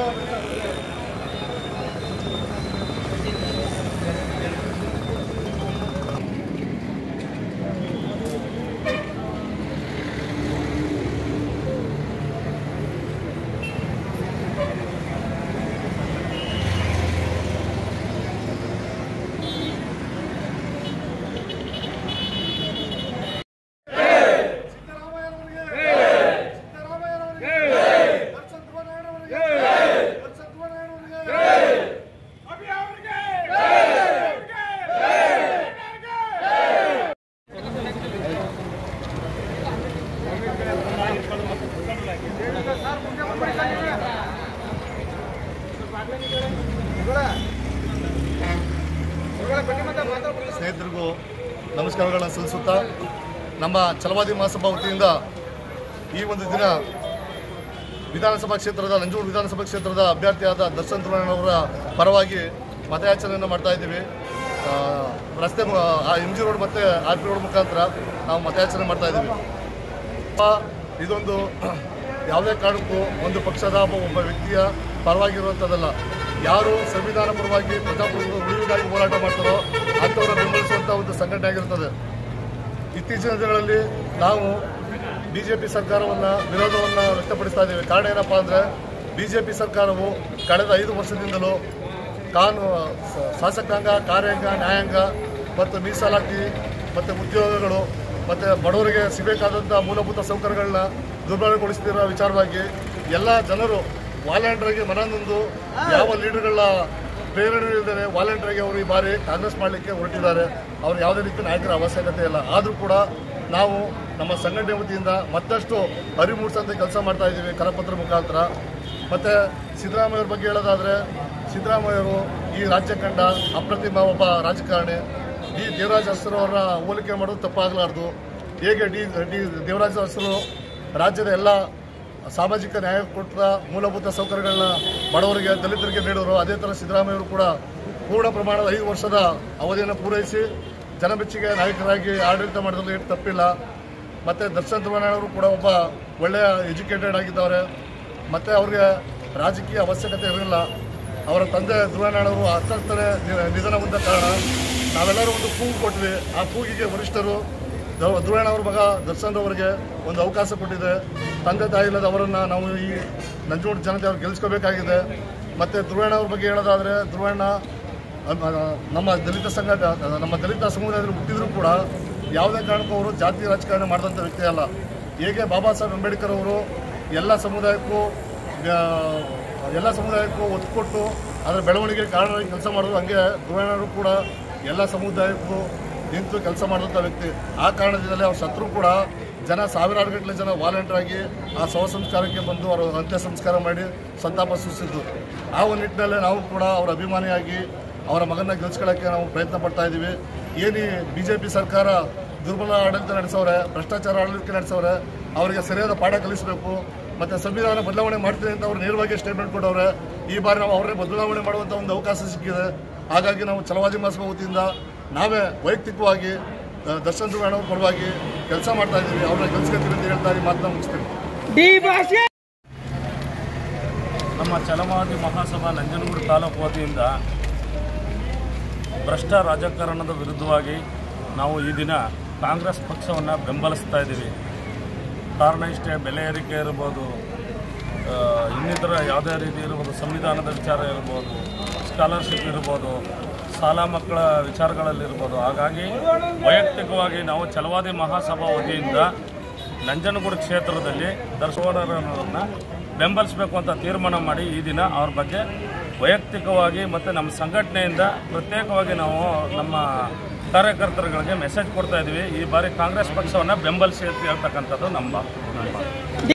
ಸ್ನೇಹಿತರಿಗೂ ನಮಸ್ಕಾರಗಳನ್ನ ಸಲ್ಲಿಸುತ್ತಾ ನಮ್ಮ ಛಲವಾದಿ ಮಹಾಸಭಾ ವತಿಯಿಂದ ಈ ಒಂದು ದಿನ ವಿಧಾನಸಭಾ ಕ್ಷೇತ್ರದ ನಂಜೂರು ವಿಧಾನಸಭಾ ಕ್ಷೇತ್ರದ ಅಭ್ಯರ್ಥಿಯಾದ ದರ್ಶನ್ ತುರಣ್ಣವರ ಪರವಾಗಿ ಮತಯಾಚನೆಯನ್ನು ಮಾಡ್ತಾ ಇದ್ದೀವಿ ಆ, ರಸ್ತೆ ಎಮ್ ಜಿ ರೋಡ್ ಮತ್ತು ಆರ್ ಪಿ ರೋಡ್ ಮುಖಾಂತರ ನಾವು ಮತಯಾಚನೆ ಮಾಡ್ತಾ ಇದ್ದೀವಿ ಆ, ಇದೊಂದು ಯಾವುದೇ ಕಾರಣಕ್ಕೂ ಒಂದು ಪಕ್ಷದ ಒಬ್ಬ ಒಬ್ಬ ವ್ಯಕ್ತಿಯ ಪರವಾಗಿರುವಂಥದ್ದಲ್ಲ ಯಾರು ಸಂವಿಧಾನ ಪರವಾಗಿ ಪ್ರಜಾಪ್ರಭುತ್ವ ಉಳಿವಿಗಾಗಿ ಹೋರಾಟ ಮಾಡ್ತಾರೋ ಅಂಥವರ ಬೆಂಬಲಿಸುವಂಥ ಒಂದು ಸಂಘಟನೆ ಆಗಿರುತ್ತದೆ ಇತ್ತೀಚಿನ ದಿನಗಳಲ್ಲಿ ನಾವು ಬಿ ಜೆ ಪಿ ಸರ್ಕಾರವನ್ನು ವಿರೋಧವನ್ನು ವ್ಯಕ್ತಪಡಿಸ್ತಾ ಇದ್ದೇವೆ ಕಾರಣ ಏನಪ್ಪ ಅಂದರೆ ಬಿ ಜೆ ಪಿ ಸರ್ಕಾರವು ಕಳೆದ ಐದು ವರ್ಷದಿಂದಲೂ ಕಾನೂನು ಸ- ಶಾಸಕಾಂಗ ಕಾರ್ಯಾಂಗ ನ್ಯಾಯಾಂಗ ಮತ್ತು ಮೀಸಲಾತಿ ಮತ್ತು ಉದ್ಯೋಗಗಳು ಮತ್ತು ಬಡವರಿಗೆ ಸಿಗಬೇಕಾದಂಥ ಮೂಲಭೂತ ಸೌಕರ್ಯಗಳನ್ನ ದುರ್ಬಲಗೊಳಿಸ್ತಿರೋ ವಿಚಾರವಾಗಿ ಎಲ್ಲ ಜನರು ವಾಲಂಟಿಯರ್ಗೆ ಮನನೊಂದು ಯಾವ ಲೀಡರ್ಗಳ ಪ್ರೇರಣೆ ಇಲ್ಲದೆ ವಾಲಂಟಿಯರ್ಗೆ ಅವರು ಈ ಬಾರಿ ಕಾಂಗ್ರೆಸ್ ಮಾಡಲಿಕ್ಕೆ ಹೊರಟಿದ್ದಾರೆ ಅವ್ರು ಯಾವುದೇ ರೀತಿ ನಾಯಕರ ಅವಶ್ಯಕತೆ ಇಲ್ಲ ಆದರೂ ಕೂಡ ನಾವು ನಮ್ಮ ಸಂಘಟನೆ ವತಿಯಿಂದ ಮತ್ತಷ್ಟು ಅರಿವು ಮೂಡಿಸೋಂಥ ಕೆಲಸ ಮಾಡ್ತಾ ಇದ್ದೀವಿ ಕರಪತ್ರ ಮುಖಾಂತರ ಮತ್ತು ಸಿದ್ದರಾಮಯ್ಯವ್ರ ಬಗ್ಗೆ ಹೇಳೋದಾದರೆ ಸಿದ್ದರಾಮಯ್ಯವರು ಈ ರಾಜ್ಯ ಕಂಡ ಅಪ್ರತಿಮ ಒಬ್ಬ ರಾಜಕಾರಣಿ ಡಿ ದೇವರಾಜ ಅರಸರು ಅವರ ಹೋಲಿಕೆ ಮಾಡೋದು ತಪ್ಪಾಗಲಾರ್ದು ಹೇಗೆ ಡಿ ಡಿ ದೇವರಾಜ ಅರಸರು ರಾಜ್ಯದ ಎಲ್ಲ ಸಾಮಾಜಿಕ ನ್ಯಾಯ ಕೊಟ್ಟ ಮೂಲಭೂತ ಸೌಕರ್ಯಗಳನ್ನ ಬಡವರಿಗೆ ದಲಿತರಿಗೆ ನೀಡೋರು ಅದೇ ಥರ ಸಿದ್ದರಾಮಯ್ಯವರು ಕೂಡ ಪೂರ್ಣ ಪ್ರಮಾಣದ ಐದು ವರ್ಷದ ಅವಧಿಯನ್ನು ಪೂರೈಸಿ ಜನಮೆಚ್ಚುಗೆ ನಾಯಕರಾಗಿ ಆಡಳಿತ ಮಾಡೋದ್ರಲ್ಲಿ ಏನು ತಪ್ಪಿಲ್ಲ ಮತ್ತು ದರ್ಶನ್ ಧ್ರುವಣ್ಣವರು ಕೂಡ ಒಬ್ಬ ಒಳ್ಳೆಯ ಎಜುಕೇಟೆಡ್ ಆಗಿದ್ದವರು ಮತ್ತು ಅವ್ರಿಗೆ ರಾಜಕೀಯ ಅವಶ್ಯಕತೆ ಇರಲಿಲ್ಲ ಅವರ ತಂದೆ ಧ್ರುವಣ್ಣವರು ಹತ್ತನೇ ನಿಧನ ಹೊಂದ ಕಾರಣ ನಾವೆಲ್ಲರೂ ಒಂದು ಕೂಗು ಕೊಟ್ವಿ ಆ ಕೂಗಿಗೆ ವರಿಷ್ಠರು ಧ್ರುವ- ಧ್ರುವಣ್ಣ ಅವ್ರ ಮಗ ದರ್ಶನ್ ಅವರಿಗೆ ಒಂದು ಅವಕಾಶ ಕೊಟ್ಟಿದೆ ತಂದೆ ತಾಯಿ ಇಲ್ಲದ ಅವರನ್ನು ನಾವು ಈ ನಂಜುಂಡ ಜನತೆ ಅವ್ರು ಗೆಲ್ಲಿಸ್ಕೋಬೇಕಾಗಿದೆ ಮತ್ತು ಧ್ರುವಣ್ಣ ಅವ್ರ ಬಗ್ಗೆ ಹೇಳೋದಾದರೆ ಧ್ರುವಣ್ಣ ಅಹ್, ನಮ್ಮ ದಲಿತ ಸಂಘ ನಮ್ಮ ದಲಿತ ಸಮುದಾಯದಲ್ಲಿ ಹುಟ್ಟಿದ್ರು ಕೂಡ ಯಾವುದೇ ಕಾರಣಕ್ಕೂ ಅವರು ಜಾತಿ ರಾಜಕಾರಣ ಮಾಡಿದಂಥ ವ್ಯಕ್ತಿ ಅಲ್ಲ ಹೇಗೆ ಬಾಬಾ ಸಾಹೇಬ್ ಅಂಬೇಡ್ಕರ್ ಅವರು ಎಲ್ಲ ಸಮುದಾಯಕ್ಕೂ ಆ, ಎಲ್ಲ ಸಮುದಾಯಕ್ಕೂ ಒತ್ತು ಕೊಟ್ಟು ಅದರ ಬೆಳವಣಿಗೆ ಕಾರಣವಾಗಿ ಕೆಲಸ ಮಾಡೋದು ಹಂಗೆ ಧ್ರುವಣ್ಣರು ಕೂಡ ಎಲ್ಲ ಸಮುದಾಯಕ್ಕೂ ನಿಂತು ಕೆಲಸ ಮಾಡಿದಂಥ ವ್ಯಕ್ತಿ ಆ ಕಾರಣದಿಂದಲೇ ಅವ್ರ ಶತ್ರು ಕೂಡ ಜನ ಸಾವಿರಾರು ಗಟ್ಟಲೆ ಜನ ವಾಲಂಟಿಯರ್ ಆಗಿ ಆ ಶವ ಸಂಸ್ಕಾರಕ್ಕೆ ಬಂದು ಅವರು ಅಂತ್ಯ ಸಂಸ್ಕಾರ ಮಾಡಿ ಸಂತಾಪ ಸೂಚಿಸಿದ್ದು ಆ ಒಂದು ನಿಟ್ಟಿನಲ್ಲೇ ನಾವು ಕೂಡ ಅವರ ಅಭಿಮಾನಿಯಾಗಿ ಅವರ ಮಗನ ಗೆಲ್ಸ್ಕೊಳ್ಳೋಕ್ಕೆ ನಾವು ಪ್ರಯತ್ನ ಪಡ್ತಾ ಇದ್ದೀವಿ ಏನು ಬಿ ಜೆ ಪಿ ಸರ್ಕಾರ ದುರ್ಬಲ ಆಡಳಿತ ನಡೆಸೋರೆ ಭ್ರಷ್ಟಾಚಾರ ಆಡಳಿತ ನಡೆಸೋರೆ ಅವರಿಗೆ ಸರಿಯಾದ ಪಾಠ ಕಲಿಸಬೇಕು ಮತ್ತು ಸಂವಿಧಾನ ಬದಲಾವಣೆ ಮಾಡ್ತೀನಿ ಅಂತ ಅವ್ರು ನೇರವಾಗಿ ಸ್ಟೇಟ್ಮೆಂಟ್ ಕೊಟ್ಟವ್ರೆ ಈ ಬಾರಿ ನಾವು ಅವರೇ ಬದಲಾವಣೆ ಮಾಡುವಂಥ ಒಂದು ಅವಕಾಶ ಸಿಕ್ಕಿದೆ ಹಾಗಾಗಿ ನಾವು ಛಲವಾದಿ ಮಹಾಸಭಾ ವತಿಯಿಂದ ನಾವೇ ವೈಯಕ್ತಿಕವಾಗಿ ಆ, ದರ್ಶನ್ ಧ್ರುವಣ್ಣವ್ರ ಪರವಾಗಿ ಕೆಲಸ ಮಾಡ್ತಾ ಇದ್ದೀವಿ ಅವ್ರನ್ನ ಗೆಲ್ಸ್ಕೊತೀವಿ ಅಂತ ಹೇಳ್ತಾ ಈ ಮಾತನ್ನ ಮುಗಿಸ್ತೀನಿ ಡಿ ಭಾಷೆ ನಮ್ಮ ಛಲವಾದಿ ಮಹಾಸಭಾ ನಂಜನಗೂಡು ತಾಲೂಕು ವತಿಯಿಂದ ಭ್ರಷ್ಟ ರಾಜಕಾರಣದ ವಿರುದ್ಧವಾಗಿ ನಾವು ಈ ದಿನ ಕಾಂಗ್ರೆಸ್ ಪಕ್ಷವನ್ನು ಬೆಂಬಲಿಸ್ತಾ ಇದ್ದೀವಿ ಕಾರಣ ಇಷ್ಟೇ ಬೆಲೆ ಏರಿಕೆ ಇರ್ಬೋದು ಆ, ಇನ್ನಿತರ ಯಾವುದೇ ರೀತಿ ಇರ್ಬೋದು ಸಂವಿಧಾನದ ವಿಚಾರ ಇರ್ಬೋದು ಸ್ಕಾಲರ್ಶಿಪ್ ಇರ್ಬೋದು ಸಾಲ ಮಕ್ಕಳ ವಿಚಾರಗಳಲ್ಲಿರ್ಬೋದು ಹಾಗಾಗಿ ವೈಯಕ್ತಿಕವಾಗಿ ನಾವು ಛಲವಾದಿ ಮಹಾಸಭಾ ವತಿಯಿಂದ ನಂಜನಗೂಡು ಕ್ಷೇತ್ರದಲ್ಲಿ ದರ್ಶನರನ್ನು ಬೆಂಬಲಿಸಬೇಕು ಅಂತ ತೀರ್ಮಾನ ಮಾಡಿ ಈ ದಿನ ಅವ್ರ ಬಗ್ಗೆ ವೈಯಕ್ತಿಕವಾಗಿ ಮತ್ತು ನಮ್ಮ ಸಂಘಟನೆಯಿಂದ ಪ್ರತ್ಯೇಕವಾಗಿ ನಾವು ನಮ್ಮ ಕಾರ್ಯಕರ್ತರುಗಳಿಗೆ ಮೆಸೇಜ್ ಕೊಡ್ತಾ ಇದ್ದೀವಿ ಈ ಬಾರಿ ಕಾಂಗ್ರೆಸ್ ಪಕ್ಷವನ್ನು ಬೆಂಬಲಿಸಿ ಅಂತ ಹೇಳ್ತಕ್ಕಂಥದ್ದು ನಮ್ಮ ನಮ್ಮ